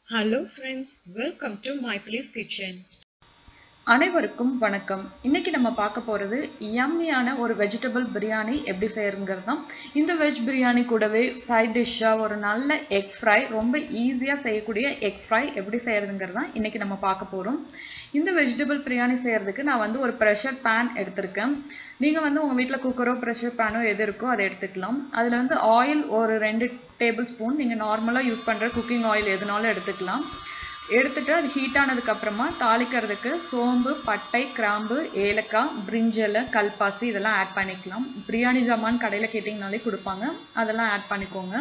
Hello friends, welcome to My Place Kitchen. அனைவருக்கும் வணக்கம் இன்னைக்கு நம்ம பார்க்க போறது யம்மியான ஒரு வெஜிடபிள் பிரியாணி எப்படி செய்யறதுங்கிறது தான் இந்த வெஜ் பிரியாணி கூடவே சைட் டிஷ்ஷா ஒரு நல்ல எக் ஃப்ரை ரொம்ப ஈஸியா செய்யக்கூடிய எக் ஃப்ரை எப்படி செய்யறதுங்கிறது தான் இன்னைக்கு நம்ம பார்க்க போறோம் இந்த வெஜிடபிள் பிரியாணி செய்யறதுக்கு நான் வந்து ஒரு ப்ரெஷர் பேன் எடுத்திருக்கேன் நீங்க வந்து உங்க வீட்ல குக்கரோ ப்ரெஷர் பேனோ எது இருக்கோ அதை எடுத்துக்கலாம் அதுல வந்து ஆயில் ஒரு ரெண்டு டேபிள் ஸ்பூன் நீங்க நார்மலா யூஸ் பண்ற குக்கிங் ஆயில் எதுனாலும் எடுத்துக்கலாம் எடுத்துட்டு அது ஹீட் ஆனதுக்கு அப்புறமா தாளிக்கிறதுக்கு சோம்பு பட்டை கிராம்பு ஏலக்காய் பிரிஞ்சல் கல்பாசி இதெல்லாம் ஆட் பண்ணிக்கலாம் பிரியாணி ஜாமான் கடையில் கேட்டிங்கனாலே கொடுப்பாங்க அதெல்லாம் ஆட் பண்ணிக்கோங்க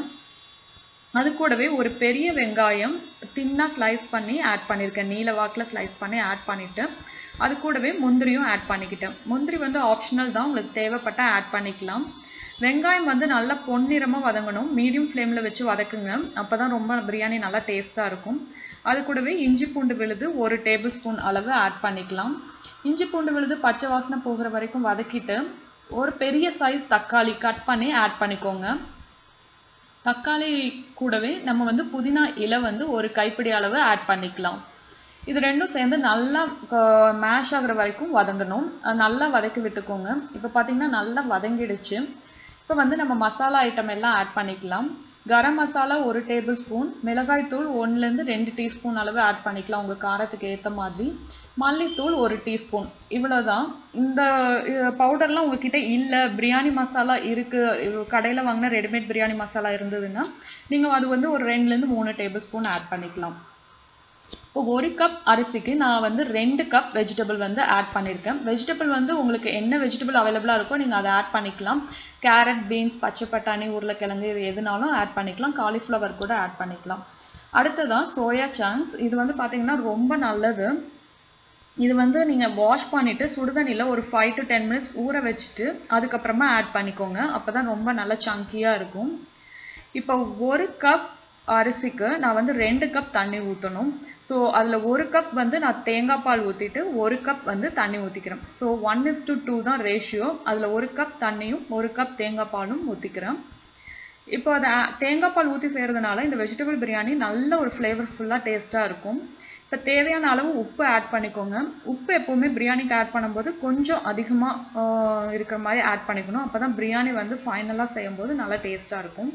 அது கூடவே ஒரு பெரிய வெங்காயம் தின்னாக ஸ்லைஸ் பண்ணி ஆட் பண்ணியிருக்கேன் நீல வாக்கில் ஸ்லைஸ் பண்ணி ஆட் பண்ணிவிட்டு அது கூடவே முந்திரியும் ஆட் பண்ணிக்கிட்டேன் முந்திரி வந்து ஆப்ஷனல் தான் உங்களுக்கு தேவைப்பட்ட ஆட் பண்ணிக்கலாம் வெங்காயம் வந்து நல்லா பொன்னிறமாக வதங்கணும் மீடியம் ஃப்ளேமில் வச்சு வதக்குங்க அப்போ தான் ரொம்ப பிரியாணி நல்லா டேஸ்ட்டாக இருக்கும் அது கூடவே இஞ்சி பூண்டு விழுது ஒரு டேபிள் ஸ்பூன் அளவு ஆட் பண்ணிக்கலாம் இஞ்சி பூண்டு விழுது பச்சை வாசனை போகிற வரைக்கும் வதக்கிட்டு ஒரு பெரிய சைஸ் தக்காளி கட் பண்ணி ஆட் பண்ணிக்கோங்க தக்காளி கூடவே நம்ம வந்து புதினா இலை வந்து ஒரு கைப்பிடி அளவு ஆட் பண்ணிக்கலாம் இது ரெண்டும் சேர்ந்து நல்லா மேஷ் ஆகுற வரைக்கும் வதங்கணும் நல்லா வதக்கி விட்டுக்கோங்க இப்போ பார்த்தீங்கன்னா நல்லா வதங்கிடுச்சு இப்போ வந்து நம்ம மசாலா ஐட்டம் எல்லாம் ஆட் பண்ணிக்கலாம் கரம் மசாலா ஒரு டேபிள் ஸ்பூன் மிளகாய்த்தூள் ஒன்றுலேருந்து ரெண்டு டீஸ்பூன் அளவு ஆட் பண்ணிக்கலாம் உங்கள் காரத்துக்கு ஏற்ற மாதிரி மல்லித்தூள் ஒரு டீஸ்பூன் இவ்வளோதான் இந்த பவுடர்லாம் உங்ககிட்ட இல்லை பிரியாணி மசாலா இருக்குது கடையில் வாங்கின ரெடிமேட் பிரியாணி மசாலா இருந்ததுன்னா நீங்கள் அது வந்து ஒரு ரெண்டுலேருந்து மூணு டேபிள் ஸ்பூன் ஆட் பண்ணிக்கலாம் இப்போ ஒரு கப் அரிசிக்கு நான் வந்து ரெண்டு கப் வெஜிடபிள் வந்து ஆட் பண்ணியிருக்கேன் வெஜிடபிள் வந்து உங்களுக்கு என்ன வெஜிடபிள் அவைலபிளாக இருக்கோ நீங்கள் அதை ஆட் பண்ணிக்கலாம் கேரட் பீன்ஸ் பச்சை பட்டாணி உருளைக்கிழங்கு இது எதுனாலும் ஆட் பண்ணிக்கலாம் காலிஃப்ளவர் கூட ஆட் பண்ணிக்கலாம் அடுத்ததான் சோயா சாங்ஸ் இது வந்து பார்த்தீங்கன்னா ரொம்ப நல்லது இது வந்து நீங்கள் வாஷ் பண்ணிவிட்டு சுடுதண்ணியில் ஒரு ஃபைவ் டு டென் மினிட்ஸ் ஊற வச்சுட்டு அதுக்கப்புறமா ஆட் பண்ணிக்கோங்க அப்போ தான் ரொம்ப நல்லா சங்கியாக இருக்கும் இப்போ ஒரு கப் அரிசிக்கு நான் வந்து ரெண்டு கப் தண்ணி ஊற்றணும் ஸோ அதில் ஒரு கப் வந்து நான் தேங்காய் பால் ஊற்றிட்டு ஒரு கப் வந்து தண்ணி ஊற்றிக்கிறேன் so one is to two தான் ரேஷியோ அதில் ஒரு கப் தண்ணியும் ஒரு கப் தேங்காய் பாலும் ஊற்றிக்கிறேன் இப்போ அதை தேங்காய் பால் ஊற்றி செய்கிறதுனால இந்த வெஜிடபிள் பிரியாணி நல்ல ஒரு ஃப்ளேவர்ஃபுல்லாக டேஸ்ட்டாக இருக்கும் இப்போ தேவையான அளவு உப்பு ஆட் பண்ணிக்கோங்க உப்பு எப்போவுமே பிரியாணிக்கு ஆட் பண்ணும்போது கொஞ்சம் அதிகமாக இருக்கிற மாதிரி ஆட் பண்ணிக்கணும் அப்போ தான் பிரியாணி வந்து ஃபைனலாக செய்யும்போது நல்லா டேஸ்ட்டாக இருக்கும்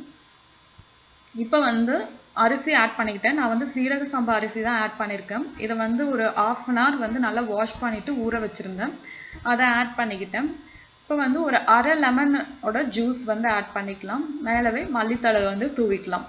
இப்போ வந்து அரிசி ஆட் பண்ணிக்கிட்டேன் நான் வந்து சீரக சம்பா அரிசி தான் ஆட் பண்ணியிருக்கேன் இதை வந்து ஒரு ஆஃப் அன் ஹவர் வந்து நல்லா வாஷ் பண்ணிவிட்டு ஊற வச்சுருந்தேன் அதை ஆட் பண்ணிக்கிட்டேன் இப்போ வந்து ஒரு அரை லெமனோட ஜூஸ் வந்து ஆட் பண்ணிக்கலாம் மேலவே மல்லித்தழை வந்து தூவிக்கலாம்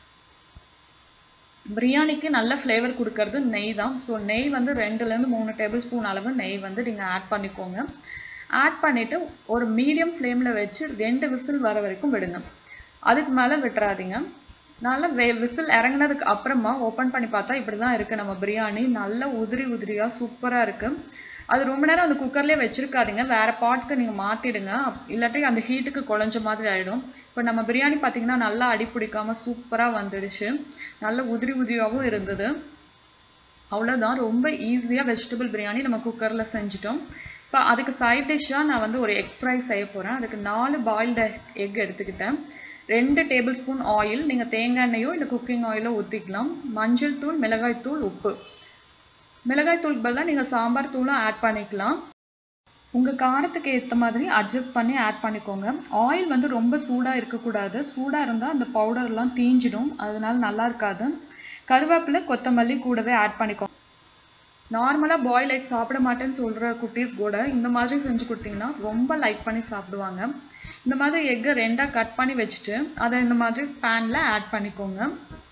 பிரியாணிக்கு நல்ல ஃப்ளேவர் கொடுக்கறது நெய் தான் ஸோ நெய் வந்து ரெண்டுலேருந்து மூணு டேபிள் ஸ்பூன் அளவு நெய் வந்து நீங்கள் ஆட் பண்ணிக்கோங்க ஆட் பண்ணிவிட்டு ஒரு மீடியம் ஃப்ளேமில் வச்சு ரெண்டு விசில் வர வரைக்கும் விடுங்க அதுக்கு மேலே விட்டுறாதீங்க நல்லா வே விசில் இறங்கினதுக்கு அப்புறமா ஓப்பன் பண்ணி பார்த்தா இப்படி தான் இருக்குது நம்ம பிரியாணி நல்ல உதிரி உதிரியாக சூப்பராக இருக்குது அது ரொம்ப நேரம் அந்த குக்கர்லேயே வச்சுருக்காதீங்க வேறு பாட்டுக்கு நீங்கள் மாற்றிடுங்க இல்லாட்டி அந்த ஹீட்டுக்கு குழஞ்ச மாதிரி ஆகிடும் இப்போ நம்ம பிரியாணி பார்த்தீங்கன்னா நல்லா அடி பிடிக்காமல் சூப்பராக வந்துடுச்சு நல்ல உதிரி உதிரியாகவும் இருந்தது அவ்வளோதான் ரொம்ப ஈஸியாக வெஜிடபிள் பிரியாணி நம்ம குக்கரில் செஞ்சிட்டோம் இப்போ அதுக்கு சைட் டிஷ்ஷாக நான் வந்து ஒரு எக் ஃப்ரை செய்ய போகிறேன் அதுக்கு நாலு பாயில்டு எக் எடுத்துக்கிட்டேன் ரெண்டு டேபிள் ஸ்பூன் ஆயில் நீங்கள் தேங்காய் எண்ணெயோ இல்லை குக்கிங் ஆயிலோ ஊற்றிக்கலாம் மஞ்சள் தூள் மிளகாய் தூள் உப்பு மிளகாய் தூள் பதிலாக நீங்கள் சாம்பார் தூளும் ஆட் பண்ணிக்கலாம் உங்கள் காரத்துக்கு ஏற்ற மாதிரி அட்ஜஸ்ட் பண்ணி ஆட் பண்ணிக்கோங்க ஆயில் வந்து ரொம்ப சூடாக இருக்கக்கூடாது சூடாக இருந்தால் அந்த பவுடர்லாம் தீஞ்சிடும் அதனால நல்லா இருக்காது கருவேப்பிலை கொத்தமல்லி கூடவே ஆட் பண்ணிக்கோங்க நார்மலாக பாயில் எக் சாப்பிட மாட்டேன்னு சொல்கிற குட்டீஸ் கூட இந்த மாதிரி செஞ்சு கொடுத்தீங்கன்னா ரொம்ப லைக் பண்ணி சாப்பிடுவாங்க இந்த மாதிரி எக்கை ரெண்டாக கட் பண்ணி வச்சுட்டு அதை இந்த மாதிரி பேனில் ஆட் பண்ணிக்கோங்க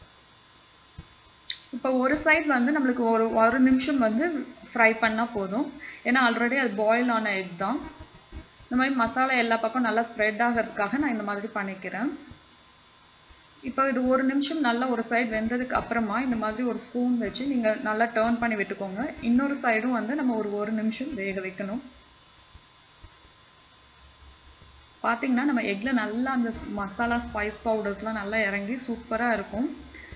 இப்போ ஒரு சைட் வந்து நம்மளுக்கு ஒரு ஒரு நிமிஷம் வந்து ஃப்ரை பண்ணால் போதும் ஏன்னா ஆல்ரெடி அது பாயில் ஆன எக் தான் இந்த மாதிரி மசாலா எல்லா பக்கம் நல்லா ஸ்ப்ரெட் ஆகிறதுக்காக நான் இந்த மாதிரி பண்ணிக்கிறேன் இப்போ இது ஒரு நிமிஷம் நல்லா ஒரு சைடு வெந்ததுக்கு அப்புறமா இந்த மாதிரி ஒரு ஸ்பூன் வச்சு நீங்கள் நல்லா டேர்ன் பண்ணி விட்டுக்கோங்க இன்னொரு சைடும் வந்து நம்ம ஒரு ஒரு நிமிஷம் வேக வைக்கணும் பார்த்தீங்கன்னா நம்ம எக்கில் நல்லா அந்த மசாலா ஸ்பைஸ் பவுடர்ஸ்லாம் நல்லா இறங்கி சூப்பராக இருக்கும்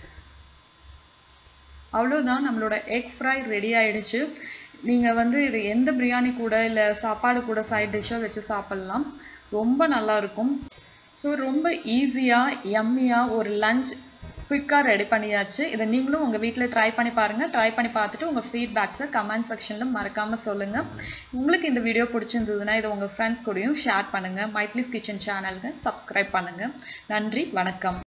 அவ்வளோதான் நம்மளோட எக் ஃப்ரை ரெடி ஆயிடுச்சு நீங்கள் வந்து இது எந்த பிரியாணி கூட இல்லை சாப்பாடு கூட சைட் டிஷ்ஷாக வச்சு சாப்பிட்லாம் ரொம்ப நல்லா இருக்கும் ஸோ ரொம்ப ஈஸியாக எம்மியாக ஒரு லஞ்ச் குயிக்காக ரெடி பண்ணியாச்சு இதை நீங்களும் உங்கள் வீட்டில் ட்ரை பண்ணி பாருங்கள் ட்ரை பண்ணி பார்த்துட்டு உங்கள் ஃபீட்பேக்ஸை கமெண்ட் செக்ஷனில் மறக்காமல் சொல்லுங்கள் உங்களுக்கு இந்த வீடியோ பிடிச்சிருந்ததுன்னா இதை உங்கள் ஃப்ரெண்ட்ஸ் கூடயும் ஷேர் பண்ணுங்கள் மைத்லிஸ் கிச்சன் சேனலுக்கு சப்ஸ்கிரைப் பண்ணுங்கள் நன்றி வணக்கம்